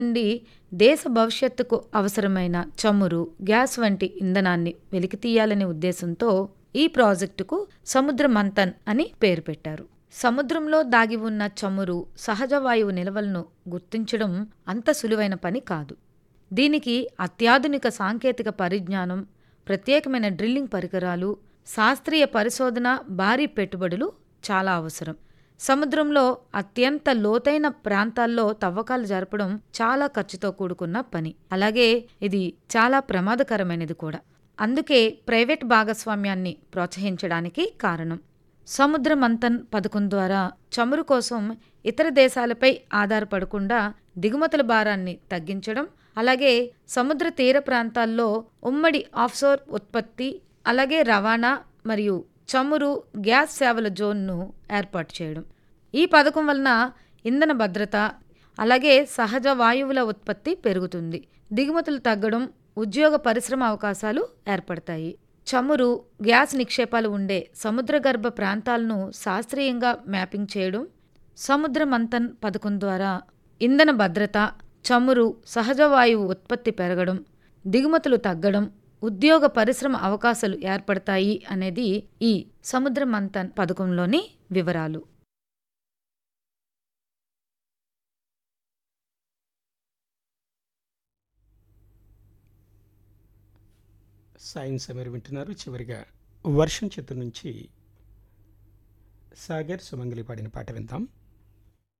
నుండి దేశ భవిష్యత్తుకు అవసరమైన చమురు గ్యాస్ వంటి ఇంధనాన్ని వెలికితీయాలనే ఉద్దేశంతో ఈ ప్రాజెక్టుకు సముద్ర మంథన్ అని పేరు పెట్టారు సముద్రంలో దాగి ఉన్న చమురు సహజ వాయువు నిల్వలను గుర్తించడం అంత సులువైన పని కాదు దీనికి అత్యాధునిక సాంకేతిక పరిజ్ఞానం ప్రత్యేకమైన డ్రిల్లింగ్ పరికరాలు శాస్త్రీయ పరిశోధన భారీ పెట్టుబడులు చాలా అవసరం సముద్రంలో అత్యంత లోతైన ప్రాంతాల్లో తవ్వకాలు జరపడం చాలా ఖర్చుతో కూడుకున్న పని అలాగే ఇది చాలా ప్రమాదకరమైనది కూడా అందుకే ప్రైవేట్ భాగస్వామ్యాన్ని ప్రోత్సహించడానికి కారణం సముద్ర మంథన్ పథకం ద్వారా చమురు కోసం ఇతర దేశాలపై ఆధారపడకుండా దిగుమతుల భారాన్ని తగ్గించడం అలాగే సముద్ర తీర ప్రాంతాల్లో ఉమ్మడి ఆఫ్షోర్ ఉత్పత్తి అలాగే రవాణా మరియు చమురు గ్యాస్ సేవల జోన్ను ఏర్పాటు చేయడం ఈ పథకం వలన ఇంధన భద్రత అలాగే సహజ వాయువుల ఉత్పత్తి పెరుగుతుంది దిగుమతులు తగ్గడం ఉద్యోగ పరిశ్రమ అవకాశాలు ఏర్పడతాయి చమురు గ్యాస్ నిక్షేపాలు ఉండే సముద్ర గర్భ ప్రాంతాలను శాస్త్రీయంగా మ్యాపింగ్ చేయడం సముద్ర మంథన్ పథకం ద్వారా ఇంధన భద్రత చమురు సహజ వాయువు ఉత్పత్తి పెరగడం దిగుమతులు తగ్గడం ఉద్యోగ పరిశ్రమ అవకాశాలు ఏర్పడతాయి అనేది ఈ సముద్ర మంథన్ పథకంలోని వివరాలు సైన్స్ మీరు వింటున్నారు చివరిగా వర్షం చిత్రం నుంచి సాగర్ సుమంగలి పాడిన పాట విందాం